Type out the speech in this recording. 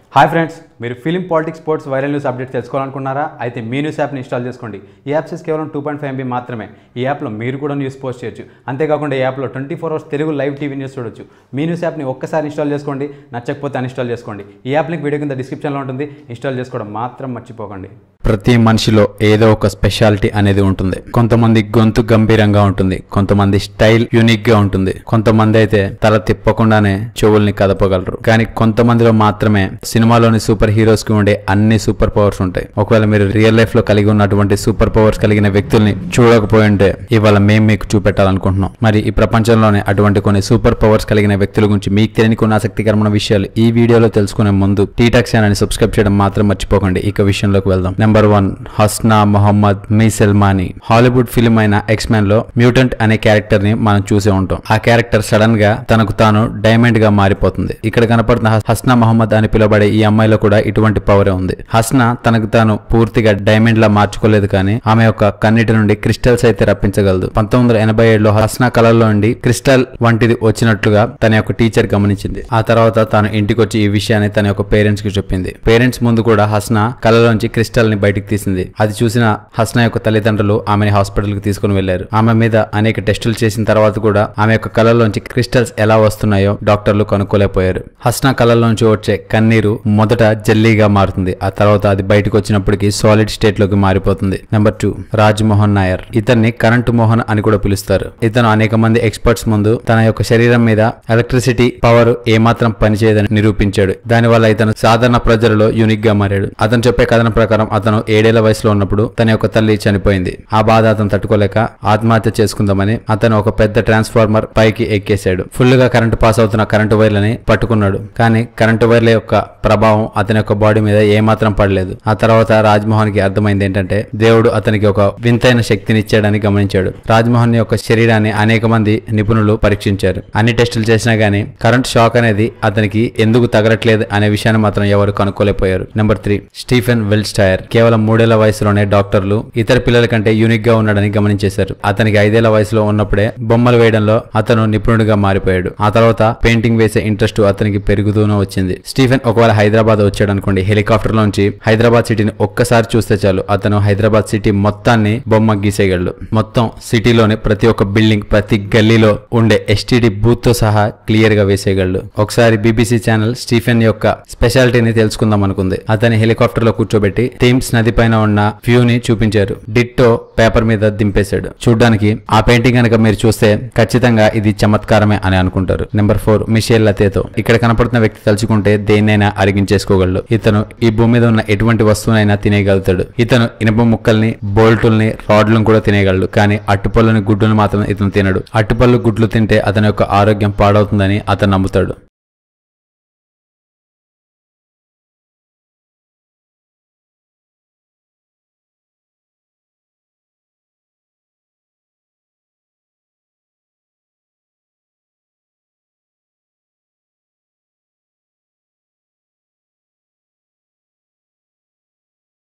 hi friends మీరు film politics sports viral news update తెలుసుకోవాలనుకున్నారా అయితే మీ న్యూస్ యాప్ని ఇన్స్టాల్ చేసుకోండి ఈ యాప్ సైజ్ కేవలం టూ పాయింట్ ఫైవ్ ఎంబీ మాత్రమే ఈ యాప్లో మీరు కూడా న్యూస్ పోస్ట్ చేయొచ్చు అంతేకాకుండా ఈ యాప్లో twenty four hours Telugu live TV news చూడొచ్చు మీ న్యూస్ యాప్ని ఒక్కసారి ఇన్స్టాల్ చేసుకోండి నచ్చకపోతే అన్ఇన్స్టాల్ చేసుకోండి ఈ యాప్ లింక్ వీడియో కింద డిస్క్రిప్షన్లో ఉంటుంది ఇన్స్టాల్ చేసుకోవడం మాత్రం మర్చిపోకండి ప్రతి మనిషిలో ఏదో ఒక స్పెషాలిటీ అనేది ఉంటుంది కొంతమంది గొంతు గంభీరంగా ఉంటుంది కొంతమంది స్టైల్ యూనిక్ గా ఉంటుంది కొంతమంది అయితే తల తిప్పకుండానే చెవుల్ని కదపగలరు కానీ కొంతమందిలో మాత్రమే సినిమాలోని సూపర్ హీరోస్ కి ఉండే అన్ని సూపర్ పవర్స్ ఉంటాయి ఒకవేళ మీరు రియల్ లైఫ్ లో కలిగి ఉన్నటువంటి సూపర్ పవర్స్ కలిగిన వ్యక్తుల్ని చూడకపోయి ఉంటే ఇవాళ మేము మీకు చూపెట్టాలనుకుంటున్నాం మరి ఈ ప్రపంచంలోనే అటువంటి కొన్ని సూపర్ పవర్స్ కలిగిన వ్యక్తుల గురించి మీకు తెలియని కొన్ని ఆసక్తికరమైన విషయాలు ఈ వీడియోలో తెలుసుకునే ముందు టీటాక్స్ ఛానల్ సబ్స్క్రైబ్ చేయడం మాత్రం మర్చిపోకండి ఇక విషయంలోకి వెళ్దాం నెంబర్ వన్ హస్నా మొహమ్మద్ మీ సెల్మాని హాలీవుడ్ ఫిల్మ్ అయిన ఎక్స్ మ్యాన్ లో మ్యూటెంట్ అనే క్యారెక్టర్ ని మనం చూసే ఉంటాం ఆ క్యారెక్టర్ సడన్ గా తనకు తాను డైమండ్ గా మారిపోతుంది ఇక్కడ కనపడుతున్న హస్- హస్నా మొహమ్మద్ అని పిలువబడే ఈ అమ్మాయిలో కూడా ఇటువంటి పవరే ఉంది హస్నా తనకు తాను పూర్తిగా డైమండ్ లా మార్చుకోలేదు కానీ ఆమె యొక్క కన్నిటి నుండి క్రిస్టల్స్ అయితే రప్పించగలదు పంతొమ్మిది వందల ఎనభై ఏడులో హస్నా కళల్లో నుండి క్రిస్టల్ వంటిది వచ్చినట్లుగా తన యొక్క టీచర్ గమనించింది ఆ తర్వాత తాను ఇంటికి వచ్చి ఈ విషయాన్ని తన యొక్క పేరెంట్స్ కి చెప్పింది పేరెంట్స్ ముందు కూడా హస్నా కళలోంచి క్రిస్టల్ ని బయటికి తీసింది అది చూసిన హస్నా యొక్క తల్లిదండ్రులు ఆమెని హాస్పిటల్ కి తీసుకుని వెళ్లారు ఆమె మీద అనేక టెస్టులు చేసిన తర్వాత కూడా ఆమె యొక్క కళలోంచి క్రిస్టల్స్ ఎలా వస్తున్నాయో డాక్టర్లు కనుక్కోలేకపోయారు హస్నా కళలోంచి వచ్చే కన్నీరు మొదట జెల్లీగా మారుతుంది ఆ తర్వాత అది బయటకు వచ్చినప్పటికీ సాలిడ్ స్టేట్ లోకి మారిపోతుంది నెంబర్ టూ రాజ్ మోహన్ నాయర్ ఇతన్ని కరెంట్ మోహన్ అని కూడా పిలుస్తారు ఇతను అనేక మంది ఎక్స్పర్ట్స్ ముందు తన యొక్క శరీరం మీద ఎలక్ట్రిసిటీ పవర్ ఏమాత్రం పనిచేయదని నిరూపించాడు దానివల్ల ఇతను సాధారణ ప్రజలలో యూనిక్ గా మారాడు అతను చెప్పే కథనం ప్రకారం అతను ఏడేళ్ల వయసులో ఉన్నప్పుడు తన యొక్క తల్లి చనిపోయింది ఆ బాధ అతను తట్టుకోలేక ఆత్మహత్య చేసుకుందామని అతను ఒక పెద్ద ట్రాన్స్ఫార్మర్ పైకి ఎక్కేశాడు ఫుల్ గా కరెంటు పాస్ అవుతున్న కరెంటు వైర్లని పట్టుకున్నాడు కానీ కరెంటు వైర్ల యొక్క ప్రభావం అతని యొక్క బాడీ మీద ఏమాత్రం పడలేదు ఆ తర్వాత రాజ్మోహన్ కి అర్థమైంది ఏంటంటే దేవుడు అతనికి ఒక వింతైన శక్తిని ఇచ్చాడని గమనించాడు రాజ్మోహన్ యొక్క శరీరాన్ని అనేక మంది నిపుణులు పరీక్షించారు అన్ని టెస్టులు చేసినా గానీ కరెంట్ షాక్ అనేది అతనికి ఎందుకు తగలట్లేదు అనే విషయాన్ని మాత్రం ఎవరు కనుక్కోలేకపోయారు నెంబర్ త్రీ స్టీఫెన్ వెల్స్టైర్ కేవలం మూడేళ్ల వయసులోనే డాక్టర్లు ఇతర పిల్లల కంటే యూనిక్ గా ఉన్నాడని గమనించేశారు అతనికి ఐదేళ్ల వయసులో ఉన్నప్పుడే బొమ్మలు వేయడంలో అతను నిపుణుడిగా మారిపోయాడు ఆ తర్వాత పెయింటింగ్ వేసే ఇంట్రెస్ట్ అతనికి పెరుగుతూనే వచ్చింది స్టీఫెన్ ఒకవేళ హైదరాబాద్ వచ్చాడు అనుకోండి హెలికాప్టర్ లోంచి హైదరాబాద్ సిటీని ఒక్కసారి చూస్తే చాలు అతను హైదరాబాద్ సిటీ మొత్తాన్ని బొమ్మ గీసేయగలడు మొత్తం సిటీలోని ప్రతి ఒక్క బిల్డింగ్ ప్రతి గల్లీలో ఉండే ఎస్టీడీ బూత్ తో సహా క్లియర్ గా వేసేయగలడు ఒకసారి బీబీసీ ఛానల్ స్టీఫెన్ యొక్క స్పెషాలిటీని తెలుసుకుందాం అనుకుంది అతని హెలికాప్టర్ లో కూర్చోబెట్టి థీమ్స్ నది పైన ఉన్న వ్యూ ని చూపించారు డిట్టో పేపర్ మీద దింపేశాడు చూడ్డానికి ఆ పెయింటింగ్ కనుక మీరు చూస్తే ఖచ్చితంగా ఇది చమత్కారమే అని అనుకుంటారు నెంబర్ ఫోర్ మిషేల్ లతేతో ఇక్కడ కనపడుతున్న వ్యక్తి తలుచుకుంటే దేన్నైనా అరిగించేసుకోగలడు ఇతను ఈ భూమి మీద ఉన్న ఎటువంటి వస్తువునైనా తినేయగలుగుతాడు ఇతను ఇనుప ముక్కల్ని బోల్టుల్ని రాడ్లను కూడా తినేయగలడు కానీ అట్టుపళ్ళని గుడ్డును మాత్రం ఇతను తినడు అట్టుపళ్ళు గుడ్లు తింటే అతని యొక్క ఆరోగ్యం పాడవుతుందని అతను నమ్ముతాడు